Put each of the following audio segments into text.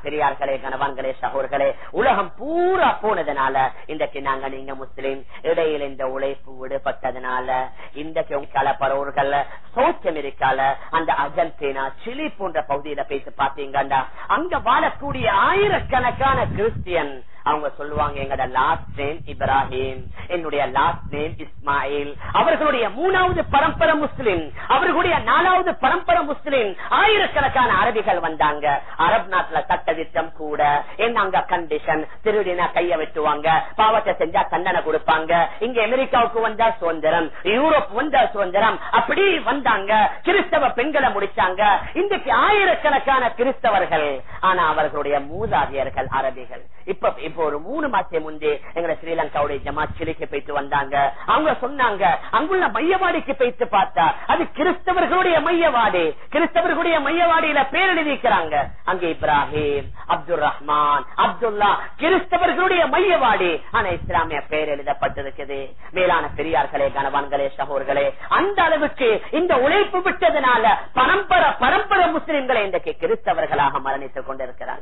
பெரியார்களே கணவான்களே சகோர்களே உலகம் பூரா போனதுனால இன்றைக்கு நாங்க நீங்க முஸ்லிம் இடையில இந்த உழைப்பு விடுபட்டதுனால இன்றைக்கு கலப்பரவர்கள் சவுத் அமெரிக்கால அந்த அர்ஜென்டினா சிலி போன்ற பகுதியில பேசி பாத்தீங்கன்னா அங்க வாழக்கூடிய ஆயிரக்கணக்கான கிறிஸ்டியன் அவங்க சொல்லுவாங்க எங்கட லாஸ்ட் நேம் இப்ராஹிம் என்னுடைய லாஸ்ட் நேம் இஸ்மாயில் அவர்களுடைய மூணாவது பரம்பரை முஸ்லிம் அவர்களுடைய நாலாவது பரம்பரை முஸ்லிம் ஆயிரக்கணக்கான அரபிகள் வந்தாங்க அரப் நாட்டுல சட்ட திட்டம் கூட என்ன அங்க கண்டிஷன் திருடினா கைய வெட்டுவாங்க பாவத்தை செஞ்சா தண்டனை கொடுப்பாங்க இங்க அமெரிக்காவுக்கு வந்தா சுதந்திரம் யூரோப் வந்தா சுதந்திரம் அப்படி வந்தாங்க கிறிஸ்தவ பெண்களை முடிச்சாங்க இன்றைக்கு ஆயிரக்கணக்கான கிறிஸ்தவர்கள் ஆனா அவர்களுடைய மூதாதையர்கள் அரபிகள் இப்ப இப்ப ஒரு மூணு மாசம் முன்பே எங்க ஸ்ரீலங்காவுடைய ஜமாத் சிலைக்கு போயிட்டு வந்தாங்க அவங்க சொன்னாங்க அங்குள்ள மையவாடிக்கு போயிட்டு பார்த்தா அது கிறிஸ்தவர்களுடைய மையவாடி கிறிஸ்தவர்களுடைய மையவாடியில பேர் எழுதிக்கிறாங்க அங்க இப்ராஹிம் அப்துல் ரஹ்மான் அப்துல்லா கிறிஸ்தவர்களுடைய மையவாடி ஆனா இஸ்லாமிய பேர் எழுதப்பட்டிருக்குது மேலான பெரியார்களே கணவான்களே சகோர்களே அந்த அளவுக்கு இந்த உழைப்பு விட்டதுனால பரம்பரை பரம்பரை முஸ்லிம்களை இன்றைக்கு கிறிஸ்தவர்களாக மரணித்துக் கொண்டிருக்கிறாங்க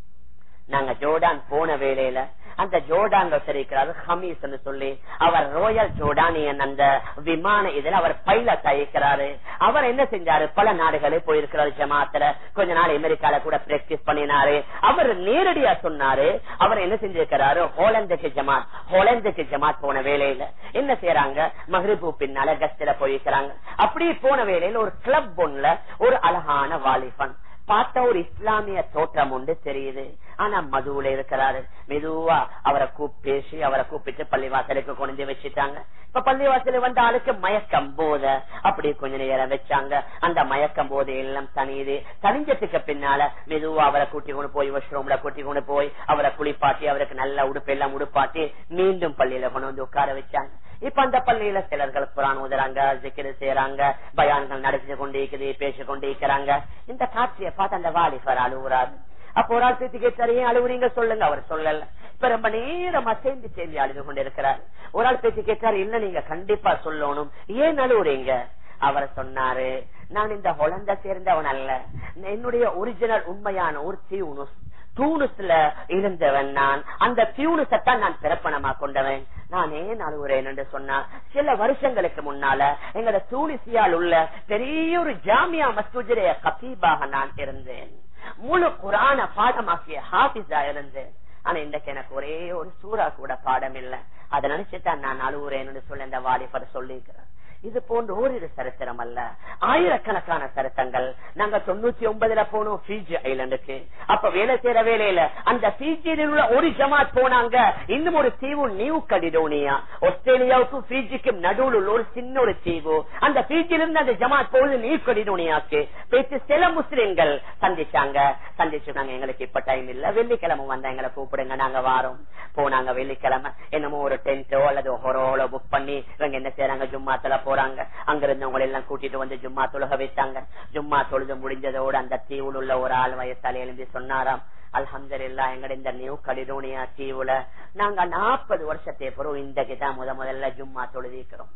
நாங்க ஜோர்டான் போன வேளையில அந்த ஜோர்டான் இருக்கிறாரு ஹமீஸ் சொல்லி அவர் ரோயல் ஜோர்டானியன் அந்த விமான இதில் அவர் பைலட் ஆயிருக்கிறாரு அவர் என்ன செஞ்சாரு பல நாடுகளே போயிருக்கிறாரு ஜமாத்துல கொஞ்ச நாள் அமெரிக்கால கூட பிராக்டிஸ் பண்ணினாரு அவர் நேரடியா சொன்னாரு அவர் என்ன செஞ்சிருக்கிறாரு ஹோலந்துக்கு ஜமாத் ஹோலந்துக்கு ஜமாத் போன வேலையில என்ன செய்யறாங்க மஹ்ரிபு பின்னால கஸ்டில போயிருக்கிறாங்க அப்படி போன வேலையில ஒரு கிளப் ஒன்ல ஒரு அழகான வாலிபன் பார்த்த ஒரு இஸ்லாமிய தோற்றம் உண்டு தெரியுது ஆனா மதுவுல இருக்கிறாரு மெதுவா அவரை கூப்பிட்டு பேசி அவரை கூப்பிட்டு பள்ளிவாசலுக்கு கொண்டு வச்சுட்டாங்க இப்ப பள்ளிவாசல வந்த ஆளுக்கு மயக்கம் போத அப்படி கொஞ்ச நேரம் வச்சாங்க அந்த மயக்கம் போது எல்லாம் தனியுது தனிஞ்சதுக்கு பின்னால மெதுவா அவரை கூட்டி கொண்டு போய் வாஷ்ரூம்ல கூட்டி கொண்டு போய் அவரை குளிப்பாட்டி அவருக்கு நல்ல உடுப்பு எல்லாம் உடுப்பாட்டி மீண்டும் பள்ளியில கொண்டு வந்து உட்கார வச்சாங்க இப்ப அந்த பள்ளியில சிலர்கள் குரான் ஊதுறாங்க ஜிக்கிரு செய்யறாங்க பயான்கள் நடத்தி கொண்டே இருக்குது பேசிக் கொண்டே இருக்கிறாங்க இந்த காட்சியை பார்த்து அந்த வாலிபர் அழுகுறாரு அப்போ ஒரு ஆள் பேத்தி கேட்டாரு ஏன் அழுவுறீங்க சொல்லுங்க அவர் சொல்லல இப்ப ரொம்ப நேரமா சேர்ந்து சேர்ந்து அழுது கொண்டு இருக்கிறார் ஒரு ஆள் பேத்தி கேட்டாரு இல்ல நீங்க கண்டிப்பா சொல்லணும் ஏன் அழுவுறீங்க அவர் சொன்னாரு நான் இந்த ஹொலந்த சேர்ந்தவன் அல்ல என்னுடைய ஒரிஜினல் உண்மையான ஒரு தீவுனுஸ் தூணுஸ்ல இருந்தவன் நான் அந்த தியூனுசத்தான் நான் பிறப்பனமா கொண்டவன் நான் ஏன் அழுகுறேன் என்று சொன்னா சில வருஷங்களுக்கு முன்னால எங்கட தூணிசியால் உள்ள பெரிய ஒரு ஜாமியா மசூஜரைய கபீபாக நான் இருந்தேன் முழு குரான பாடமாக்கிய ஹாபிஸா இருந்தேன் ஆனா இன்றைக்கு எனக்கு ஒரே ஒரு சூறா கூட பாடம் இல்ல அதை நினைச்சுதான் நான் அழுகுறேன்னு சொல்லி அந்த வாலிபர் சொல்லியிருக்கிறேன் இது போன்ற ஓரிரு சரித்திரம் அல்ல ஆயிரக்கணக்கான சரித்தங்கள் நாங்க தொண்ணூத்தி ஒன்பதுல போனோம் பிஜி ஐலண்டுக்கு அப்ப வேலை செய்யற வேலையில அந்த பிஜியில் உள்ள ஒரு ஜமாத் போனாங்க இன்னும் ஒரு தீவு நியூ கடிடோனியா ஆஸ்திரேலியாவுக்கும் பிஜிக்கும் நடுவில் உள்ள ஒரு சின்ன ஒரு தீவு அந்த பிஜியில இருந்து அந்த ஜமாத் போகுது நியூ கடிடோனியாக்கு பேசி சில முஸ்லிம்கள் சந்திச்சாங்க சந்திச்சுட்டாங்க எங்களுக்கு இப்ப டைம் இல்ல வெள்ளிக்கிழமை வந்தா எங்களை கூப்பிடுங்க நாங்க வாரோம் போனாங்க வெள்ளிக்கிழமை என்னமோ ஒரு டென்ட்டோ அல்லது ஹொரோலோ புக் பண்ணி இவங்க என்ன செய்யறாங்க ஜும்மாத்துல போறாங்க அங்க இருந்தவங்களை எல்லாம் கூட்டிட்டு வந்து ஜும்மா தொழுக வைத்தாங்க ஜும்மா தொழுது முடிஞ்சதோடு அந்த தீவுல உள்ள ஒரு ஆள் வயசால எழுந்து சொன்னாராம் அல்ஹம்துலில்லா எங்கட இந்த நியூ கலிடோனியா தீவுல நாங்க நாற்பது வருஷத்தை பிறகு இன்றைக்கு தான் முத முதல்ல ஜும்மா தொழுதிக்கிறோம்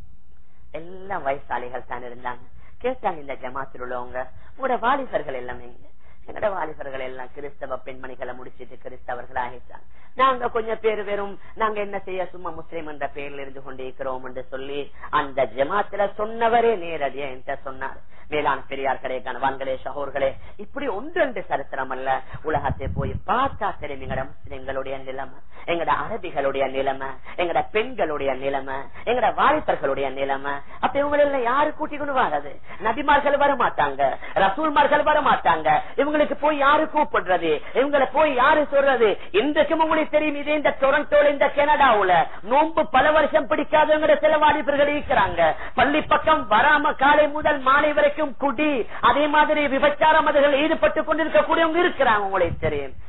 எல்லாம் வயசாளிகள் தான் இருந்தாங்க கேட்டாங்க இந்த ஜமாத்தில் உள்ளவங்க உங்களோட வாலிபர்கள் எல்லாமே இங்க எங்கட வாலிபர்கள் எல்லாம் கிறிஸ்தவ பெண்மணிகளை முடிச்சிட்டு கிறிஸ்தவர்கள் ஆகிட்டாங்க நாங்க கொஞ்சம் பேர் வெறும் நாங்க என்ன செய்ய சும்மா முஸ்லீம் என்ற பெயரில் இருந்து கொண்டிருக்கிறோம் என்று சொல்லி அந்த ஜமாத்துல சொன்னவரே நேரடியா என்கிட்ட சொன்னார் மேலான பெரியார்களே கணவான்களே சகோர்களே இப்படி ஒன்றெண்டு சரித்திரம் அல்ல உலகத்தை போய் பார்த்தா தெரியும் எங்கட முஸ்லிம்களுடைய நிலைமை எங்கட அரபிகளுடைய நிலைமை எங்கட பெண்களுடைய நிலைமை எங்கட வாலிபர்களுடைய நிலைமை அப்ப இவங்களெல்லாம் யாரு கூட்டி கொண்டு வராது நபிமார்கள் வர மாட்டாங்க ரசூல்மார்கள் வர மாட்டாங்க இவங்களுக்கு போய் யாரு கூப்பிடுறது இவங்களை போய் யாரு சொல்றது இன்றைக்கும் உங்களுக்கு தெரியும் இதே இந்த டொரண்டோல இந்த கனடாவுல நோன்பு பல வருஷம் பிடிக்காதவங்க சில வாலிபர்கள் இருக்கிறாங்க பள்ளி பக்கம் வராம காலை முதல் மாலை வரைக்கும் குடி அதே மாதிரி விபச்சாரம் அதுகள் ஈடுபட்டு கொண்டிருக்கக்கூடியவங்க இருக்கிறாங்க உங்களுக்கு தெரியும்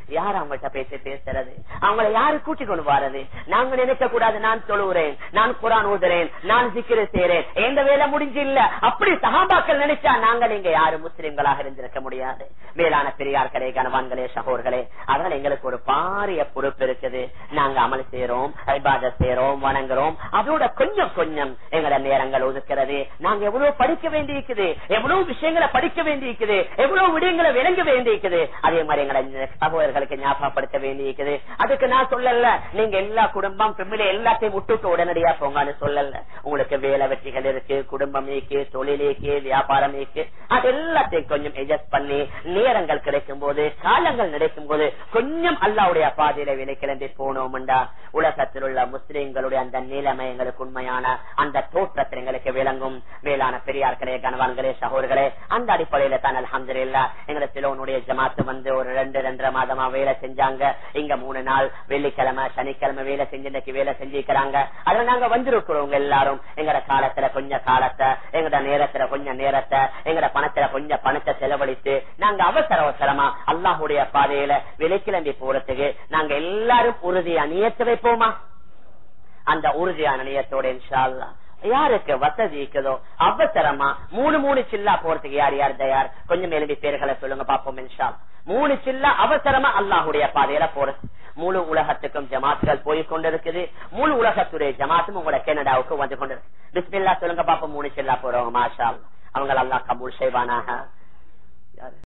யார் அவங்கள்ட்ட பேசி பேசுறது அவங்களை யாரு கூட்டி கொண்டு வர்றது நாங்க நினைக்க கூடாது நான் தொழுகிறேன் நான் குரான் ஊதுறேன் நான் சிக்கிர செய்யறேன் எந்த வேலை முடிஞ்சு இல்ல அப்படி சகாபாக்கள் நினைச்சா நாங்க நீங்க யாரு முஸ்லிம்களாக இருந்திருக்க முடியாது மேலான பெரியார்களே கனவான்களே சகோர்களே அதனால எங்களுக்கு ஒரு பாரிய பொறுப்பு இருக்குது நாங்க அமல் செய்யறோம் ஐபாத செய்யறோம் வணங்குறோம் அதோட கொஞ்சம் கொஞ்சம் எங்களோட நேரங்கள் ஒதுக்கிறது நாங்க எவ்வளவு படிக்க வேண்டியிருக்குது எவ்வளவு விஷயங்களை படிக்க வேண்டியிருக்குது எவ்வளவு விடயங்களை விளங்க வேண்டியிருக்குது அதே மாதிரி எங்களை சகோதரர்களுக்கு ஞாபகப்படுத்த வேண்டியிருக்குது அதுக்கு நான் சொல்லல நீங்க எல்லா குடும்பம் ஃபெமிலி எல்லாத்தையும் விட்டுட்டு உடனடியா போங்கன்னு சொல்லல உங்களுக்கு வேலை வெற்றிகள் இருக்கு குடும்பம் இருக்கு தொழில் இருக்கு வியாபாரம் இருக்கு அது எல்லாத்தையும் கொஞ்சம் எஜஸ்ட் பண்ணி நேரங்கள் கிடைக்கும் போது காலங்கள் நடக்கும் போது கொஞ்சம் அல்லாவுடைய பாதையில விலை கிளம்பி போனோம்டா உலகத்தில் உள்ள முஸ்லிம்களுடைய அந்த நிலைமை எங்களுக்கு உண்மையான அந்த தோற்றத்தில் எங்களுக்கு விளங்கும் மேலான பெரியார்களே கணவான்களே சகோதரர்களே அந்த அடிப்படையில தான் அலமது இல்ல எங்களை சிலோனுடைய ஜமாத்து வந்து ஒரு ரெண்டு ரெண்டரை மாதமா வேலை செஞ்சாங்க இங்க மூணு நாள் வெள்ளிக்கிழமை சனிக்கிழமை வேலை செஞ்சு இன்னைக்கு வேலை செஞ்சிருக்கிறாங்க அதுல நாங்க வந்திருக்கிறோம் எல்லாரும் எங்கட காலத்துல கொஞ்சம் காலத்தை எங்கட நேரத்துல கொஞ்சம் நேரத்தை எங்கட பணத்துல கொஞ்சம் பணத்தை செலவழித்து நாங்க அவசர அவசரமா அல்லாஹுடைய பாதையில விலைக்கிளம்பி போறதுக்கு நாங்க எல்லாரும் உறுதியா நியத்து வைப்போமா அந்த உறுதியான நியத்தோட இன்ஷா அல்லாஹ் யாருக்கு வசதி இருக்குதோ அவசரமா மூணு மூணு சில்லா போறதுக்கு யார் யார் தயார் கொஞ்சம் எழுதி பேர்களை சொல்லுங்க பாப்போம் இன்ஷா அல்லாஹ். மூணு சில்லா அவசரமா அல்லாஹுடைய பாதையில போறது முழு உலகத்துக்கும் ஜமாத்துகள் போய் கொண்டிருக்குது முழு உலகத்துடைய ஜமாத்தும் உங்களோட கனடாவுக்கு வந்து கொண்டிருக்கு பிஸ்மில்லா சொல்லுங்க பாப்போம் மூணு சில்லா போறவங்க மாஷா அல்லாஹ். அவங்க அல்லாஹ் கபூல் செய்வானாக யாரு